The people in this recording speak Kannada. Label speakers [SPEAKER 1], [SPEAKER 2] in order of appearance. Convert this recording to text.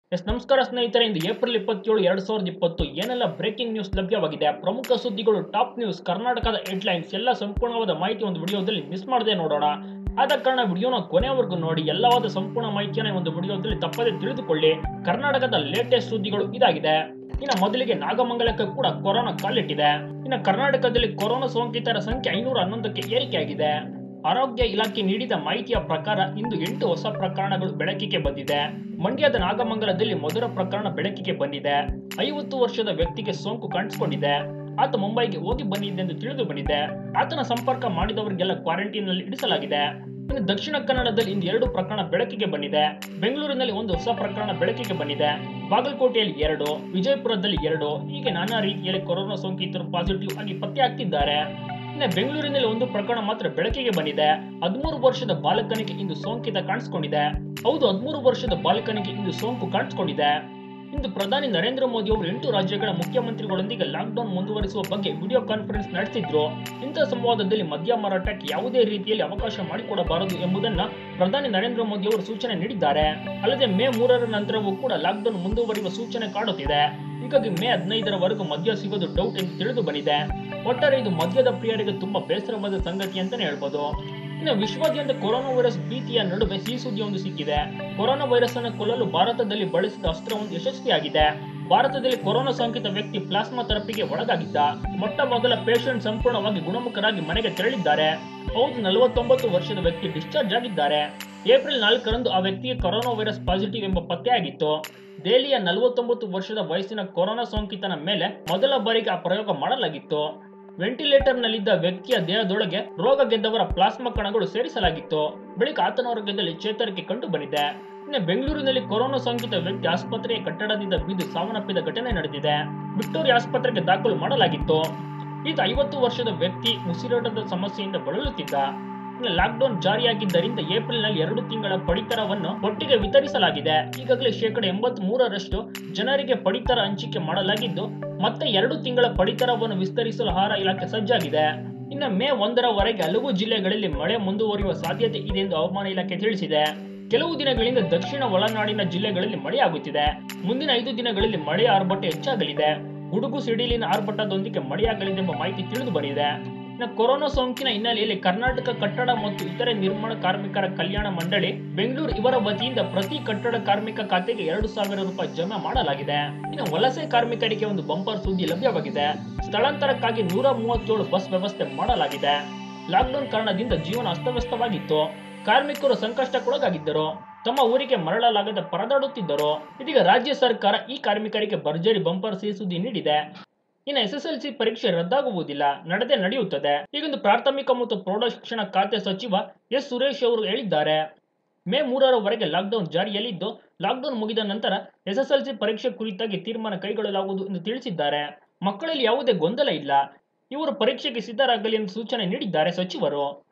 [SPEAKER 1] ಎಸ್ ನಮಸ್ಕಾರ ಸ್ನೇಹಿತರೆ ಇಂದು ಏಪ್ರಿಲ್ ಇಪ್ಪತ್ತೇಳು ಎರಡ್ ಸಾವಿರದ ಇಪ್ಪತ್ತು ಏನೆಲ್ಲ ಬ್ರೇಕಿಂಗ್ ನ್ಯೂಸ್ ಲಭ್ಯವಾಗಿದೆ ಪ್ರಮುಖ ಸುದ್ದಿಗಳು ಟಾಪ್ ನ್ಯೂಸ್ ಕರ್ನಾಟಕದ ಹೆಡ್ಲೈನ್ಸ್ ಎಲ್ಲ ಸಂಪೂರ್ಣವಾದ ಮಾಹಿತಿ ಒಂದು ವಿಡಿಯೋದಲ್ಲಿ ಮಿಸ್ ಮಾಡದೆ ನೋಡೋಣ ಆದ ಕಾರಣ ವಿಡಿಯೋನ ಕೊನೆವರೆಗೂ ನೋಡಿ ಎಲ್ಲವಾದ ಸಂಪೂರ್ಣ ಮಾಹಿತಿಯನ್ನು ಈ ಒಂದು ವಿಡಿಯೋದಲ್ಲಿ ತಪ್ಪದೆ ತಿಳಿದುಕೊಳ್ಳಿ ಕರ್ನಾಟಕದ ಲೇಟೆಸ್ಟ್ ಸುದ್ದಿಗಳು ಇದಾಗಿದೆ ಇನ್ನು ಮೊದಲಿಗೆ ನಾಗಮಂಗಲಕ್ಕೆ ಕೂಡ ಕೊರೋನಾ ಕಾಲಿಟ್ಟಿದೆ ಇನ್ನು ಕರ್ನಾಟಕದಲ್ಲಿ ಕೊರೋನಾ ಸೋಂಕಿತರ ಸಂಖ್ಯೆ ಐನೂರ ಹನ್ನೊಂದಕ್ಕೆ ಏರಿಕೆಯಾಗಿದೆ ಆರೋಗ್ಯ ಇಲಾಖೆ ನೀಡಿದ ಮಾಹಿತಿಯ ಪ್ರಕಾರ ಇಂದು ಎಂಟು ಹೊಸ ಪ್ರಕರಣಗಳು ಬೆಳಕಿಗೆ ಬಂದಿದೆ ಮಂಡ್ಯದ ನಾಗಮಂಗಲದಲ್ಲಿ ಮೊದಲ ಪ್ರಕರಣ ಬೆಳಕಿಗೆ ಬಂದಿದೆ ಐವತ್ತು ವರ್ಷದ ವ್ಯಕ್ತಿಗೆ ಸೋಂಕು ಕಾಣಿಸಿಕೊಂಡಿದೆ ಆತ ಮುಂಬೈಗೆ ಹೋಗಿ ಬಂದಿದ್ದೆ ಎಂದು ತಿಳಿದು ಬಂದಿದೆ ಆತನ ಸಂಪರ್ಕ ಮಾಡಿದವರಿಗೆಲ್ಲ ಕ್ವಾರಂಟೈನ್ ನಲ್ಲಿ ಇಡಿಸಲಾಗಿದೆ ಇನ್ನು ದಕ್ಷಿಣ ಕನ್ನಡದಲ್ಲಿ ಇಂದು ಎರಡು ಪ್ರಕರಣ ಬೆಳಕಿಗೆ ಬಂದಿದೆ ಬೆಂಗಳೂರಿನಲ್ಲಿ ಒಂದು ಹೊಸ ಪ್ರಕರಣ ಬೆಳಕಿಗೆ ಬಂದಿದೆ ಬಾಗಲಕೋಟೆಯಲ್ಲಿ ಎರಡು ವಿಜಯಪುರದಲ್ಲಿ ಎರಡು ಹೀಗೆ ನಾನಾ ರೀತಿಯಲ್ಲಿ ಕೊರೋನಾ ಸೋಂಕಿತರು ಪಾಸಿಟಿವ್ ಆಗಿ ಪತ್ತೆ ಆಗ್ತಿದ್ದಾರೆ ಇನ್ನು ಬೆಂಗಳೂರಿನಲ್ಲಿ ಒಂದು ಪ್ರಕರಣ ಮಾತ್ರ ಬೆಳಕಿಗೆ ಬಂದಿದೆ ಹದಿಮೂರು ವರ್ಷದ ಬಾಲಕನಿಗೆ ಇಂದು ಸೋಂಕಿತ ಕಾಣಿಸಿಕೊಂಡಿದೆ ಹೌದು ಹದಿಮೂರು ವರ್ಷದ ಬಾಲಕನಿಗೆ ಇಂದು ಸೋಂಕು ಕಾಣಿಸಿಕೊಂಡಿದೆ ಇಂದು ಪ್ರಧಾನಿ ನರೇಂದ್ರ ಮೋದಿ ಅವರು ಎಂಟು ರಾಜ್ಯಗಳ ಮುಖ್ಯಮಂತ್ರಿಗಳೊಂದಿಗೆ ಲಾಕ್ಡೌನ್ ಮುಂದುವರಿಸುವ ಬಗ್ಗೆ ವಿಡಿಯೋ ಕಾನ್ಫರೆನ್ಸ್ ನಡೆಸಿದ್ರು ಇಂಥ ಸಂವಾದದಲ್ಲಿ ಮದ್ಯ ಮಾರಾಟಕ್ಕೆ ಯಾವುದೇ ರೀತಿಯಲ್ಲಿ ಅವಕಾಶ ಮಾಡಿಕೊಡಬಾರದು ಎಂಬುದನ್ನ ಪ್ರಧಾನಿ ನರೇಂದ್ರ ಮೋದಿ ಅವರು ಸೂಚನೆ ನೀಡಿದ್ದಾರೆ ಅಲ್ಲದೆ ಮೇ ಮೂರರ ನಂತರವೂ ಕೂಡ ಲಾಕ್ಡೌನ್ ಮುಂದುವರಿಯುವ ಸೂಚನೆ ಕಾಡುತ್ತಿದೆ ಹೀಗಾಗಿ ಮೇ ಹದಿನೈದರವರೆಗೂ ಮದ್ಯ ಸಿಗೋದು ಡೌಟ್ ಎಂದು ತಿಳಿದು ಬಂದಿದೆ ಒಟ್ಟಾರೆ ಇದು ಮದ್ಯದ ಪ್ರಿಯರಿಗೆ ತುಂಬಾ ಬೇಸರವಾದ ಸಂಗತಿ ಅಂತಾನೆ ಹೇಳ್ಬೋದು ಇನ್ನು ವಿಶ್ವಾದ್ಯಂತ ಕೊರೋನಾ ವೈರಸ್ ಭೀತಿಯ ನಡುವೆ ಸಿಹಿ ಸುದ್ದಿಯೊಂದು ಸಿಕ್ಕಿದೆ ಕೊರೋನಾ ವೈರಸ್ ಅನ್ನು ಕೊಲ್ಲಲು ಭಾರತದಲ್ಲಿ ಬಳಸಿದ ಅಸ್ತ್ರವೊಂದು ಯಶಸ್ವಿಯಾಗಿದೆ ಭಾರತದಲ್ಲಿ ಕೊರೋನಾ ಸೋಂಕಿತ ವ್ಯಕ್ತಿ ಪ್ಲಾಸ್ಮಾ ಥೆರಪಿಗೆ ಒಳಗಾಗಿದ್ದ ಮೊಟ್ಟ ಮೊದಲ ಪೇಷಂಟ್ ಸಂಪೂರ್ಣವಾಗಿ ಗುಣಮುಖರಾಗಿ ಮನೆಗೆ ತೆರಳಿದ್ದಾರೆ ಹೌದು ನಲವತ್ತೊಂಬತ್ತು ವರ್ಷದ ವ್ಯಕ್ತಿ ಡಿಸ್ಚಾರ್ಜ್ ಆಗಿದ್ದಾರೆ ಏಪ್ರಿಲ್ ನಾಲ್ಕರಂದು ಆ ವ್ಯಕ್ತಿಗೆ ಕೊರೋನಾ ವೈರಸ್ ಪಾಸಿಟಿವ್ ಎಂಬ ಪತ್ತೆಯಾಗಿತ್ತು ದೆಹಲಿಯ ನಲವತ್ತೊಂಬತ್ತು ವರ್ಷದ ವಯಸ್ಸಿನ ಕೊರೋನಾ ಸೋಂಕಿತನ ಮೇಲೆ ಮೊದಲ ಬಾರಿಗೆ ಆ ಪ್ರಯೋಗ ಮಾಡಲಾಗಿತ್ತು ವೆಂಟಿಲೇಟರ್ನಲ್ಲಿದ್ದ ವ್ಯಕ್ತಿಯ ದೇಹದೊಳಗೆ ರೋಗ ಗೆದ್ದವರ ಪ್ಲಾಸ್ಮಾ ಕಣಗಳು ಸೇರಿಸಲಾಗಿತ್ತು ಬಳಿಕ ಆತನ ಆರೋಗ್ಯದಲ್ಲಿ ಚೇತರಿಕೆ ಕಂಡು ಬಂದಿದೆ ಇನ್ನು ಬೆಂಗಳೂರಿನಲ್ಲಿ ಕೊರೋನಾ ಸೋಂಕಿತ ವ್ಯಕ್ತಿ ಆಸ್ಪತ್ರೆಯ ಕಟ್ಟಡದಿಂದ ಬಿದ್ದು ಸಾವನ್ನಪ್ಪಿದ ಘಟನೆ ನಡೆದಿದೆ ವಿಕ್ಟೋರಿಯಾ ಆಸ್ಪತ್ರೆಗೆ ದಾಖಲು ಮಾಡಲಾಗಿತ್ತು ಈತ ಐವತ್ತು ವರ್ಷದ ವ್ಯಕ್ತಿ ಉಸಿರಾಟದ ಸಮಸ್ಯೆಯಿಂದ ಬಳಲುತ್ತಿದ್ದ ಇನ್ನು ಲಾಕ್ಡೌನ್ ಜಾರಿಯಾಗಿದ್ದರಿಂದ ಏಪ್ರಿಲ್ನಲ್ಲಿ ಎರಡು ತಿಂಗಳ ಪಡಿತರವನ್ನು ಒಟ್ಟಿಗೆ ವಿತರಿಸಲಾಗಿದೆ ಈಗಾಗಲೇ ಶೇಕಡ ಎಂಬತ್ ಮೂರರಷ್ಟು ಜನರಿಗೆ ಪಡಿತರ ಹಂಚಿಕೆ ಮಾಡಲಾಗಿದ್ದು ಮತ್ತೆ ಎರಡು ತಿಂಗಳ ಪಡಿತರವನ್ನು ವಿಸ್ತರಿಸಲು ಆಹಾರ ಇಲಾಖೆ ಸಜ್ಜಾಗಿದೆ ಇನ್ನು ಮೇ ಒಂದರವರೆಗೆ ಹಲವು ಜಿಲ್ಲೆಗಳಲ್ಲಿ ಮಳೆ ಮುಂದುವರಿಯುವ ಸಾಧ್ಯತೆ ಇದೆ ಎಂದು ಹವಾಮಾನ ಇಲಾಖೆ ತಿಳಿಸಿದೆ ಕೆಲವು ದಿನಗಳಿಂದ ದಕ್ಷಿಣ ಒಳನಾಡಿನ ಜಿಲ್ಲೆಗಳಲ್ಲಿ ಮಳೆಯಾಗುತ್ತಿದೆ ಮುಂದಿನ ಐದು ದಿನಗಳಲ್ಲಿ ಮಳೆಯ ಆರ್ಭಟ ಹೆಚ್ಚಾಗಲಿದೆ ಗುಡುಗು ಸಿಡಿಲಿನ ಆರ್ಭಟದೊಂದಿಗೆ ಮಳೆಯಾಗಲಿದೆ ಎಂಬ ಮಾಹಿತಿ ತಿಳಿದು ಬಂದಿದೆ ಇನ್ನು ಕೊರೋನಾ ಸೋಂಕಿನ ಹಿನ್ನೆಲೆಯಲ್ಲಿ ಕರ್ನಾಟಕ ಕಟ್ಟಡ ಮತ್ತು ಇತರೆ ನಿರ್ಮಾಣ ಕಾರ್ಮಿಕರ ಕಲ್ಯಾಣ ಮಂಡಳಿ ಬೆಂಗಳೂರು ಇವರ ವತಿಯಿಂದ ಪ್ರತಿ ಕಟ್ಟಡ ಕಾರ್ಮಿಕ ಖಾತೆಗೆ ಎರಡು ಸಾವಿರ ರೂಪಾಯಿ ಜಮಾ ಮಾಡಲಾಗಿದೆ ಇನ್ನು ವಲಸೆ ಕಾರ್ಮಿಕರಿಗೆ ಒಂದು ಬಂಪರ್ ಸುದ್ದಿ ಲಭ್ಯವಾಗಿದೆ ಸ್ಥಳಾಂತರಕ್ಕಾಗಿ ನೂರ ಮೂವತ್ತೇಳು ಬಸ್ ವ್ಯವಸ್ಥೆ ಮಾಡಲಾಗಿದೆ ಲಾಕ್ಡೌನ್ ಕಾರಣದಿಂದ ಜೀವನ ಅಸ್ತವ್ಯಸ್ತವಾಗಿತ್ತು ಕಾರ್ಮಿಕರು ಸಂಕಷ್ಟಕ್ಕೊಳಗಾಗಿದ್ದರು ತಮ್ಮ ಊರಿಗೆ ಮರಳಲಾಗದೆ ಪರದಾಡುತ್ತಿದ್ದರು ಇದೀಗ ರಾಜ್ಯ ಸರ್ಕಾರ ಈ ಕಾರ್ಮಿಕರಿಗೆ ಭರ್ಜರಿ ಬಂಪರ್ ಸಿಹಿ ಸುದ್ದಿ ನೀಡಿದೆ ಇನ್ನು ಎಸ್ಎಸ್ಎಲ್ಸಿ ಪರೀಕ್ಷೆ ರದ್ದಾಗುವುದಿಲ್ಲ ನಡೆದೇ ನಡೆಯುತ್ತದೆ ಹೀಗೆಂದು ಪ್ರಾಥಮಿಕ ಮತ್ತು ಪ್ರೌಢಶಿಕ್ಷಣ ಖಾತೆ ಸಚಿವ ಎಸ್ ಸುರೇಶ್ ಅವರು ಹೇಳಿದ್ದಾರೆ ಮೇ ಮೂರರವರೆಗೆ ಲಾಕ್ಡೌನ್ ಜಾರಿಯಲ್ಲಿದ್ದು ಲಾಕ್ಡೌನ್ ಮುಗಿದ ನಂತರ ಎಸ್ಎಸ್ಎಲ್ಸಿ ಪರೀಕ್ಷೆ ಕುರಿತಾಗಿ ತೀರ್ಮಾನ ಕೈಗೊಳ್ಳಲಾಗುವುದು ಎಂದು ತಿಳಿಸಿದ್ದಾರೆ ಮಕ್ಕಳಲ್ಲಿ ಯಾವುದೇ ಗೊಂದಲ ಇಲ್ಲ ಇವರು ಪರೀಕ್ಷೆಗೆ ಸಿದ್ಧರಾಗಲಿ ಎಂದು ಸೂಚನೆ ನೀಡಿದ್ದಾರೆ ಸಚಿವರು